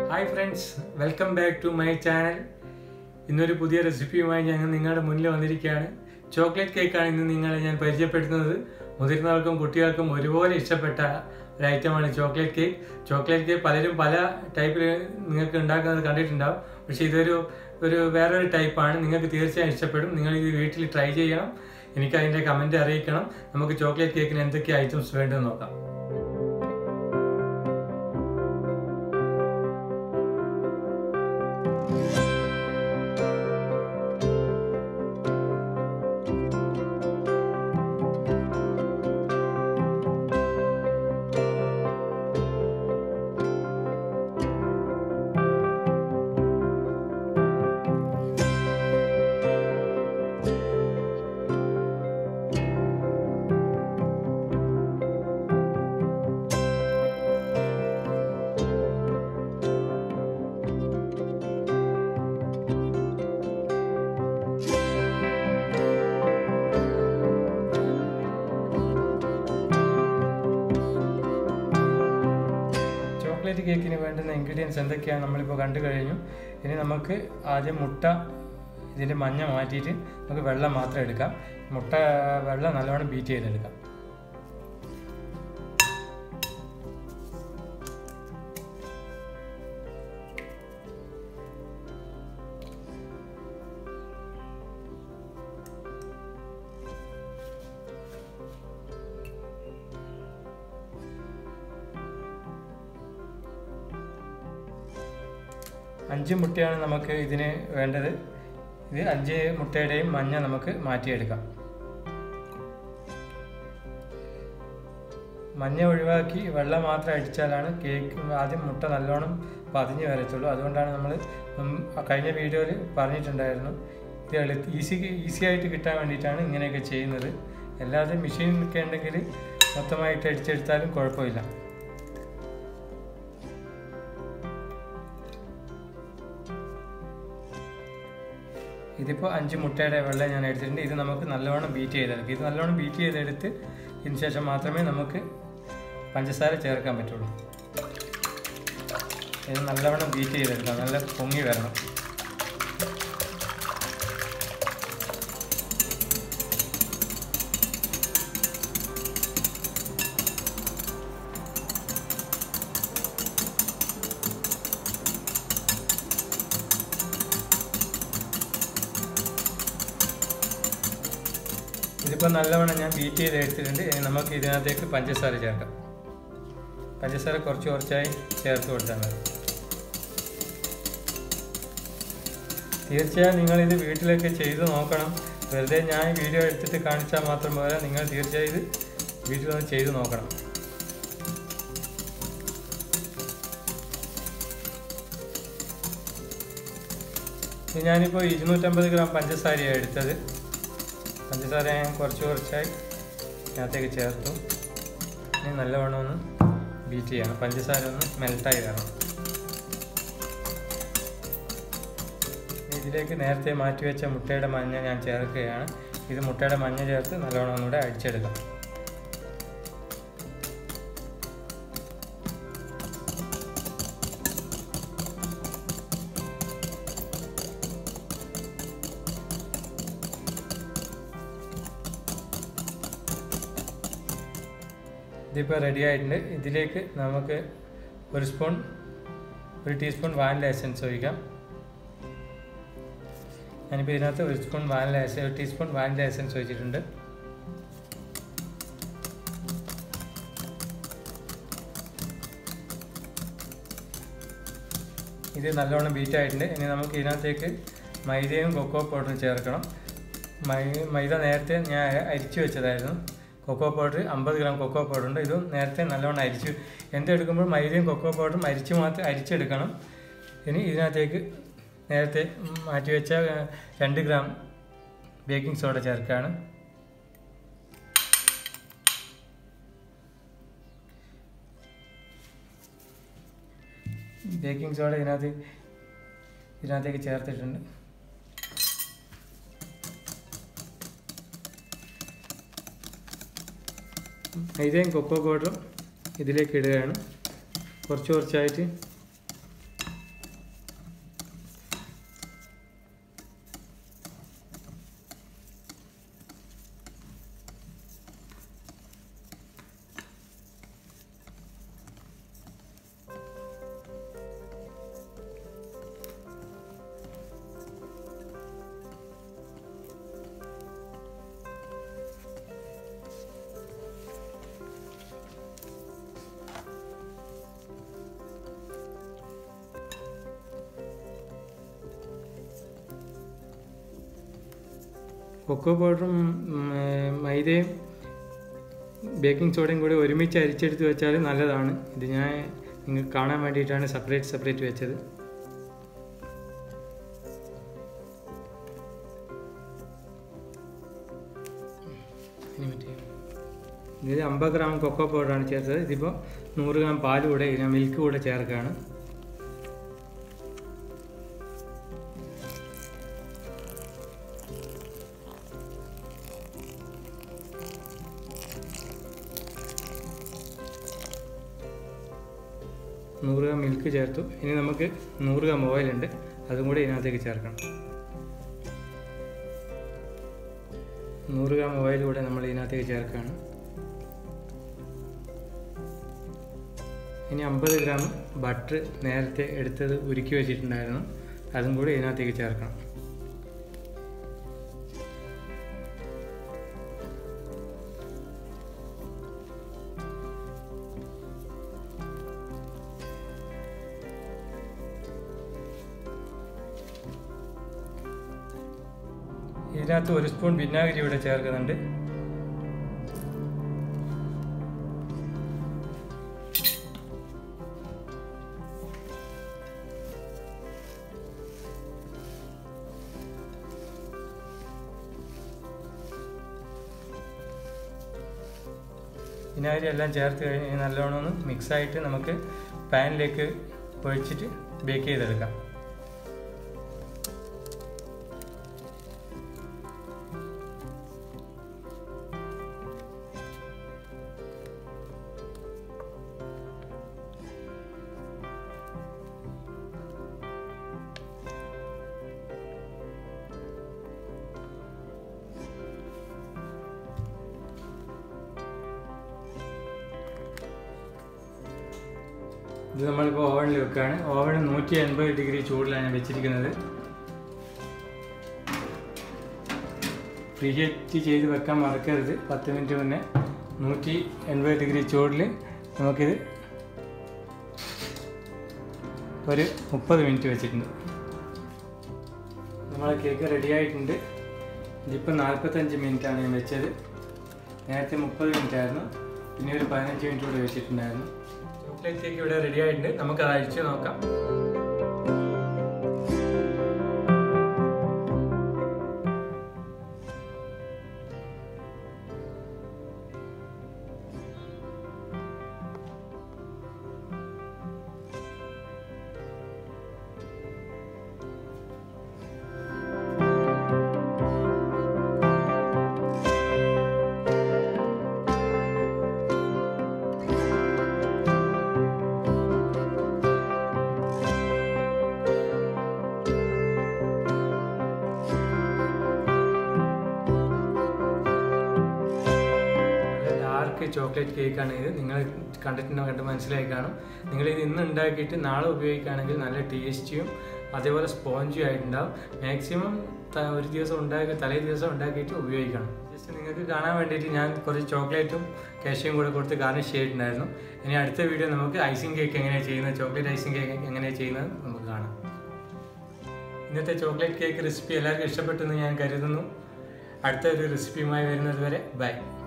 hi friends welcome back to my channel ഇന്നൊരു പുതിയ റെസിപ്പിയുമായി ഞങ്ങൾ നിങ്ങളുടെ മുന്നിൽ വന്നിരിക്കുകയാണ് ചോക്ലേറ്റ് കേക്കാണ് ഇന്ന് നിങ്ങളെ ഞാൻ പരിചയപ്പെടുത്തുന്നത് മുതിർന്നവർക്കും കുട്ടികൾക്കും ഒരുപോലെ ഇഷ്ടപ്പെട്ട ഒരു ഐറ്റമാണ് ചോക്ലേറ്റ് കേക്ക് ചോക്ലേറ്റ് കേക്ക് പലരും പല ടൈപ്പിൽ നിങ്ങൾക്ക് ഉണ്ടാക്കുന്നത് കണ്ടിട്ടുണ്ടാവും പക്ഷേ ഇതൊരു ഒരു വേറൊരു ടൈപ്പാണ് നിങ്ങൾക്ക് തീർച്ചയായും ഇഷ്ടപ്പെടും നിങ്ങൾ ഇത് വീട്ടിൽ ട്രൈ ചെയ്യണം എനിക്ക് അതിൻ്റെ കമൻറ്റ് അറിയിക്കണം നമുക്ക് ചോക്ലേറ്റ് കേക്കിന് എന്തൊക്കെ ഐറ്റംസ് വേണ്ടതെന്ന് നോക്കാം ചോക്ലേറ്റ് കേക്കിന് വേണ്ടുന്ന ഇൻഗ്രീഡിയൻസ് എന്തൊക്കെയാണ് നമ്മളിപ്പോൾ കണ്ടു കഴിഞ്ഞു ഇനി നമുക്ക് ആദ്യം മുട്ട ഇതിൻ്റെ മഞ്ഞ മാറ്റിയിട്ട് നമുക്ക് വെള്ളം മാത്രം എടുക്കാം മുട്ട വെള്ളം നല്ലോണം ബീറ്റ് ചെയ്തെടുക്കാം അഞ്ച് മുട്ടയാണ് നമുക്ക് ഇതിന് വേണ്ടത് ഇത് അഞ്ച് മുട്ടയുടെയും മഞ്ഞ നമുക്ക് മാറ്റിയെടുക്കാം മഞ്ഞ ഒഴിവാക്കി വെള്ളം മാത്രം അടിച്ചാലാണ് കേക്ക് ആദ്യം മുട്ട നല്ലോണം പതിഞ്ഞ് വരത്തുള്ളൂ അതുകൊണ്ടാണ് നമ്മൾ കഴിഞ്ഞ വീഡിയോയിൽ പറഞ്ഞിട്ടുണ്ടായിരുന്നു ഇത് എളു ഈസി ഈസി ആയിട്ട് കിട്ടാൻ വേണ്ടിയിട്ടാണ് ഇങ്ങനെയൊക്കെ ചെയ്യുന്നത് അല്ലാതെ മെഷീനൊക്കെ ഉണ്ടെങ്കിൽ മൊത്തമായിട്ട് അടിച്ചെടുത്താലും കുഴപ്പമില്ല ഇതിപ്പോൾ അഞ്ച് മുട്ടയുടെ വെള്ളം ഞാൻ എടുത്തിട്ടുണ്ട് ഇത് നമുക്ക് നല്ലവണ്ണം ബീറ്റ് ചെയ്തെടുക്കാം ഇത് നല്ലവണ്ണം ബീറ്റ് ചെയ്തെടുത്ത് ഇതിന് ശേഷം മാത്രമേ നമുക്ക് പഞ്ചസാര ചേർക്കാൻ പറ്റുള്ളൂ ഇത് നല്ലവണ്ണം ബീറ്റ് ചെയ്തെടുക്കാം നല്ല പൊങ്ങി വരണം ഇതിപ്പോൾ നല്ലവണ്ണം ഞാൻ ബീറ്റ് ചെയ്ത് എടുത്തിട്ടുണ്ട് ഇനി നമുക്ക് ഇതിനകത്തേക്ക് പഞ്ചസാര ചേർക്കാം പഞ്ചസാര കുറച്ച് കുറച്ചായി ചേർത്ത് കൊടുത്താൽ മതി തീർച്ചയായും നിങ്ങളിത് വീട്ടിലൊക്കെ ചെയ്ത് നോക്കണം വെറുതെ ഞാൻ വീഡിയോ എടുത്തിട്ട് കാണിച്ചാൽ മാത്രം പോരാ നിങ്ങൾ തീർച്ചയായും ഇത് വീട്ടിലൊന്ന് ചെയ്ത് നോക്കണം ഞാനിപ്പോൾ ഇരുന്നൂറ്റമ്പത് ഗ്രാം പഞ്ചസാരയാണ് എടുത്തത് പഞ്ചസാര ഞാൻ കുറച്ച് കുറച്ചായി ഇതിനകത്തേക്ക് ചേർത്തു ഇനി നല്ലവണ്ണം ഒന്ന് ബീറ്റ് ചെയ്യണം പഞ്ചസാര ഒന്ന് മെൽട്ടായി വരണം ഇതിലേക്ക് നേരത്തെ മാറ്റി വെച്ച മുട്ടയുടെ മഞ്ഞ ഞാൻ ചേർക്കുകയാണ് ഇത് മുട്ടയുടെ മഞ്ഞ ചേർത്ത് നല്ലവണ്ണം ഒന്നുകൂടെ അടിച്ചെടുക്കാം ഇതിപ്പോൾ റെഡി ആയിട്ടുണ്ട് ഇതിലേക്ക് നമുക്ക് ഒരു സ്പൂൺ ഒരു ടീസ്പൂൺ വാനില എസൻസ് ഒഴിക്കാം ഞാനിപ്പോൾ ഇതിനകത്ത് ഒരു സ്പൂൺ വാനില എസ ഒരു ടീസ്പൂൺ വാനില എസൻസ് ഒഴിച്ചിട്ടുണ്ട് ഇത് നല്ലോണം ബീറ്റ് ആയിട്ടുണ്ട് ഇനി നമുക്ക് ഇതിനകത്തേക്ക് മൈദയും കൊക്കോ പൗഡറും ചേർക്കണം മൈ മൈദ നേരത്തെ ഞാൻ അരിച്ചു വെച്ചതായിരുന്നു കൊക്കോ പൗഡർ അമ്പത് ഗ്രാം കൊക്കോ പൗഡർ ഉണ്ട് ഇതും നേരത്തെ നല്ലോണം അരിച്ചു എന്തെടുക്കുമ്പോൾ മൈദയും കൊക്കോ പൗഡറും അരിച്ച് മാത്രം അരിച്ചെടുക്കണം ഇനി ഇതിനകത്തേക്ക് നേരത്തെ മാറ്റി വെച്ച രണ്ട് ഗ്രാം ബേക്കിംഗ് സോഡ ചേർക്കുകയാണ് ബേക്കിംഗ് സോഡ ഇതിനകത്ത് ഇതിനകത്തേക്ക് ചേർത്തിട്ടുണ്ട് മൈദയും കൊക്കോ പൗഡറും ഇതിലേക്ക് ഇടുകയാണ് കുറച്ച് കുറച്ചായിട്ട് കൊക്കോ പൗഡറും ഉം, ഏ, മൈദയും ബേക്കിംഗ് സോഡയും കൂടി ഒരുമിച്ച് അരിച്ചെടുത്ത് വെച്ചാൽ നല്ലതാണ് ഇത് ഞാൻ നിങ്ങൾക്ക് കാണാൻ വേണ്ടിയിട്ടാണ് സെപ്പറേറ്റ് സെപ്പറേറ്റ് വെച്ചത് ഇനി മറ്റേ ഇതിൽ അമ്പത് ഗ്രാം കൊക്കോ പൗഡറാണ് ചേർത്തത് ഇതിപ്പോൾ നൂറ് ഗ്രാം പാൽ കൂടെ ഇതിന് മിൽക്ക് കൂടെ ചേർക്കുകയാണ് നൂറ് ഗ്രാം മിൽക്ക് ചേർത്തു ഇനി നമുക്ക് നൂറ് ഗ്രാം ഓയിലുണ്ട് അതും കൂടി ഇതിനകത്തേക്ക് ചേർക്കണം നൂറ് ഗ്രാം ഓയിൽ കൂടെ നമ്മൾ ഇതിനകത്തേക്ക് ചേർക്കുകയാണ് ഇനി അമ്പത് ഗ്രാം ബട്ടർ നേരത്തെ എടുത്തത് ഉരുക്കി വെച്ചിട്ടുണ്ടായിരുന്നു അതും കൂടി ഇതിനകത്തേക്ക് ചേർക്കണം ഇതിനകത്ത് ഒരു സ്പൂൺ വിനാഗിരി ഇവിടെ ചേർക്കുന്നുണ്ട് വിനാഗിരി എല്ലാം ചേർത്ത് കഴിഞ്ഞ് നല്ലോണം ഒന്ന് മിക്സായിട്ട് നമുക്ക് പാനിലേക്ക് ഒഴിച്ചിട്ട് ബേക്ക് ചെയ്തെടുക്കാം ഇത് നമ്മളിപ്പോൾ ഓവനിൽ വെക്കുകയാണ് ഓവൻ നൂറ്റി എൺപത് ഡിഗ്രി ചൂടിലാണ് വെച്ചിരിക്കുന്നത് പ്രീഹീറ്റ് ചെയ്ത് വെക്കാൻ മറക്കരുത് പത്ത് മിനിറ്റ് മുന്നേ നൂറ്റി എൺപത് ഡിഗ്രി ചൂടിൽ നമുക്കിത് ഒരു മുപ്പത് മിനിറ്റ് വെച്ചിട്ടുണ്ട് നമ്മളെ കേക്ക് റെഡി ആയിട്ടുണ്ട് ഇതിപ്പോൾ നാൽപ്പത്തഞ്ച് മിനിറ്റാണ് ഞാൻ വെച്ചത് നേരത്തെ മുപ്പത് മിനിറ്റ് ആയിരുന്നു പിന്നെ ഒരു പതിനഞ്ച് മിനിറ്റ് കൂടെ വെച്ചിട്ടുണ്ടായിരുന്നു ചോക്ലേറ്റ് കേക്ക് ഇവിടെ റെഡി ആയിട്ടുണ്ട് നമുക്ക് അത് അഴിച്ച് നോക്കാം നല്ല ഡാർക്ക് ചോക്ലേറ്റ് കേക്കാണ് ഇത് നിങ്ങൾ കണ്ടിട്ടുണ്ടോ കണ്ട് മനസ്സിലായി കാണും നിങ്ങൾ ഇത് ഇന്ന് ഉണ്ടാക്കിയിട്ട് നാളെ ഉപയോഗിക്കുകയാണെങ്കിൽ നല്ല ടേസ്റ്റിയും അതേപോലെ സ്പോഞ്ചും ആയിട്ടുണ്ടാവും മാക്സിമം ഒരു ദിവസം ഉണ്ടാക്കി തലേ ദിവസം ഉണ്ടാക്കിയിട്ട് ഉപയോഗിക്കണം ജസ്റ്റ് നിങ്ങൾക്ക് കാണാൻ വേണ്ടിയിട്ട് ഞാൻ കുറച്ച് ചോക്ലേറ്റും കാഷ്യയും കൂടെ കൊടുത്ത് ഗാർണിഷ് ചെയ്തിട്ടുണ്ടായിരുന്നു ഇനി അടുത്ത വീഡിയോ നമുക്ക് ഐസിങ് കേക്ക് എങ്ങനെയാണ് ചെയ്യുന്നത് ചോക്ലേറ്റ് ഐസിങ് കേക്ക് എങ്ങനെയാണ് ചെയ്യുന്നത് നമുക്ക് കാണാം ഇന്നത്തെ ചോക്ലേറ്റ് കേക്ക് റെസിപ്പി എല്ലാവർക്കും ഇഷ്ടപ്പെട്ടെന്ന് ഞാൻ കരുതുന്നു അടുത്ത ഒരു റെസിപ്പിയുമായി വരുന്നത് വരെ ബൈ